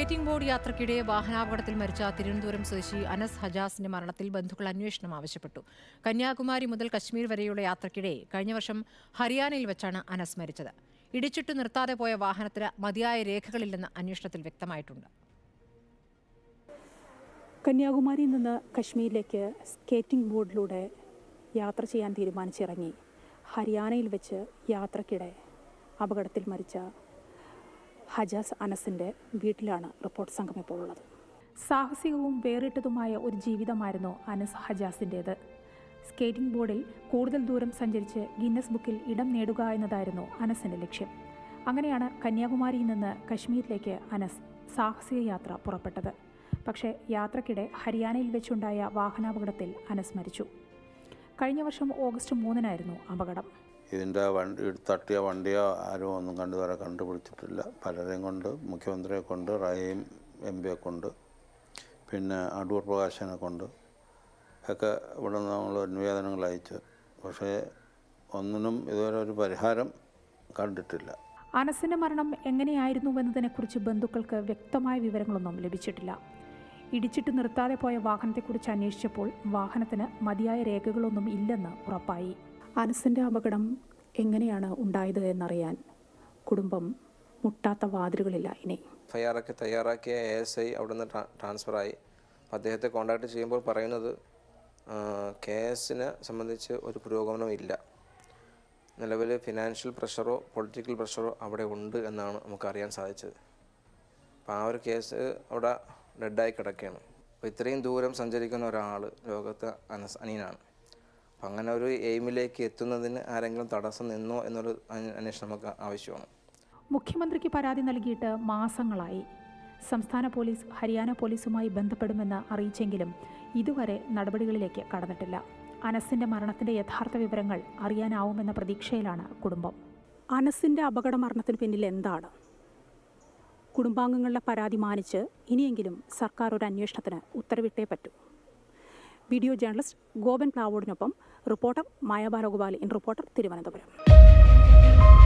skating board യാത്രക്കിടെ വാഹനാപകടത്തിൽ മരിച്ച തിരുവനന്തപുരം സ്വദേശി അനസ് ഹജാസിന്റെ മരണത്തിൽ ബന്ധുക്കൾ അന്വേഷണം ആവശ്യപ്പെട്ടു കന്യാകുമാരി മുതൽ കശ്മീർ വരെയുള്ള യാത്രക്കിടെ കഴിഞ്ഞ വർഷം ഹരിയാനയിൽ വെച്ചാണ് അനസ് മരിച്ചത് ഇടിച്ചിട്ട് നിർത്താതെ പോയ വാഹനത്തിന് മതിയായ രേഖകളില്ലെന്ന് അന്വേഷണത്തിൽ വ്യക്തമായിട്ടുണ്ട് കന്യാകുമാരിയിൽ നിന്ന് കശ്മീരിലേക്ക് സ്കേറ്റിംഗ് ബോർഡിലൂടെ യാത്ര ചെയ്യാൻ തീരുമാനിച്ചിറങ്ങി ഹരിയാനയിൽ വെച്ച് യാത്രക്കിടെ അപകടത്തിൽ മരിച്ച ഹജാസ് അനസിൻ്റെ വീട്ടിലാണ് റിപ്പോർട്ട് സംഘം ഇപ്പോൾ ഉള്ളത് സാഹസികവും വേറിട്ടതുമായ ഒരു ജീവിതമായിരുന്നു അനസ് ഹജാസിൻ്റേത് സ്കേറ്റിംഗ് ബോർഡിൽ കൂടുതൽ ദൂരം സഞ്ചരിച്ച് ഗിന്നസ് ബുക്കിൽ ഇടം നേടുക എന്നതായിരുന്നു അനസിൻ്റെ ലക്ഷ്യം അങ്ങനെയാണ് കന്യാകുമാരിയിൽ നിന്ന് കശ്മീരിലേക്ക് അനസ് സാഹസിക യാത്ര പുറപ്പെട്ടത് പക്ഷേ യാത്രക്കിടെ ഹരിയാനയിൽ വെച്ചുണ്ടായ വാഹനാപകടത്തിൽ അനസ് മരിച്ചു കഴിഞ്ഞ വർഷം ഓഗസ്റ്റ് മൂന്നിനായിരുന്നു അപകടം ഇതിൻ്റെ വണ്ടി തട്ടിയ വണ്ടിയോ ആരും ഒന്നും കണ്ടുവരെ കണ്ടുപിടിച്ചിട്ടില്ല പലരെയും കൊണ്ട് മുഖ്യമന്ത്രിയെ കൊണ്ട് റഹീം എം പിയെ കൊണ്ട് പിന്നെ അടൂർ പ്രകാശനെ കൊണ്ട് ഒക്കെ ഇവിടെ നിന്ന് നമ്മൾ നിവേദനങ്ങൾ അയച്ചു പക്ഷേ ഒന്നിനും ഇതുവരെ ഒരു പരിഹാരം കണ്ടിട്ടില്ല അനസിന്റെ മരണം എങ്ങനെയായിരുന്നുവെന്നതിനെക്കുറിച്ച് ബന്ധുക്കൾക്ക് വ്യക്തമായ വിവരങ്ങളൊന്നും ലഭിച്ചിട്ടില്ല ഇടിച്ചിട്ട് നിർത്താതെ പോയ വാഹനത്തെക്കുറിച്ച് അന്വേഷിച്ചപ്പോൾ വാഹനത്തിന് മതിയായ രേഖകളൊന്നും ഇല്ലെന്ന് ഉറപ്പായി അനസിന്റെ അപകടം എങ്ങനെയാണ് ഉണ്ടായത് എന്നറിയാൻ കുടുംബം മുട്ടാത്ത വാതിലുകളില്ല ഇനി എഫ് ഒക്കെ തയ്യാറാക്കിയ എ എസ് ഐ അവിടെ നിന്ന് ട്രാൻസ്ഫറായി അപ്പോൾ അദ്ദേഹത്തെ കോൺടാക്ട് ചെയ്യുമ്പോൾ പറയുന്നത് കെ എസിനെ സംബന്ധിച്ച് ഒരു പുരോഗമനം ഇല്ല നിലവിൽ ഫിനാൻഷ്യൽ പ്രഷറോ പൊളിറ്റിക്കൽ പ്രഷറോ അവിടെ ഉണ്ട് എന്നാണ് നമുക്ക് അറിയാൻ സാധിച്ചത് അപ്പോൾ ആ ഒരു കേസ് അവിടെ ഡെഡായി കിടക്കുകയാണ് അപ്പോൾ ഇത്രയും ദൂരം സഞ്ചരിക്കുന്ന ഒരാൾ ലോകത്ത് അനസ് അനിയനാണ് അപ്പം അങ്ങനെ ഒരു എയിമിലേക്ക് എത്തുന്നതിന് ആരെങ്കിലും തടസ്സം നിന്നോ എന്നൊരു അന്വേ- അന്വേഷണം നമുക്ക് ആവശ്യമാണ് മുഖ്യമന്ത്രിക്ക് പരാതി നൽകിയിട്ട് മാസങ്ങളായി സംസ്ഥാന പോലീസ് ഹരിയാന പോലീസുമായി ബന്ധപ്പെടുമെന്ന് അറിയിച്ചെങ്കിലും ഇതുവരെ നടപടികളിലേക്ക് കടന്നിട്ടില്ല അനസിന്റെ മരണത്തിന്റെ യഥാർത്ഥ വിവരങ്ങൾ അറിയാനാവുമെന്ന പ്രതീക്ഷയിലാണ് കുടുംബം അനസിന്റെ അപകട മരണത്തിന് പിന്നിൽ എന്താണ് കുടുംബാംഗങ്ങളുടെ പരാതി മാനിച്ച് ഇനിയെങ്കിലും സർക്കാർ ഒരു അന്വേഷണത്തിന് ഉത്തരവിട്ടേ പറ്റൂ വീഡിയോ ജേർണലിസ്റ്റ് ഗോപൻ പ്ലാവോടിനൊപ്പം reporter Maya Balagopal in reporter Thiruvananthapuram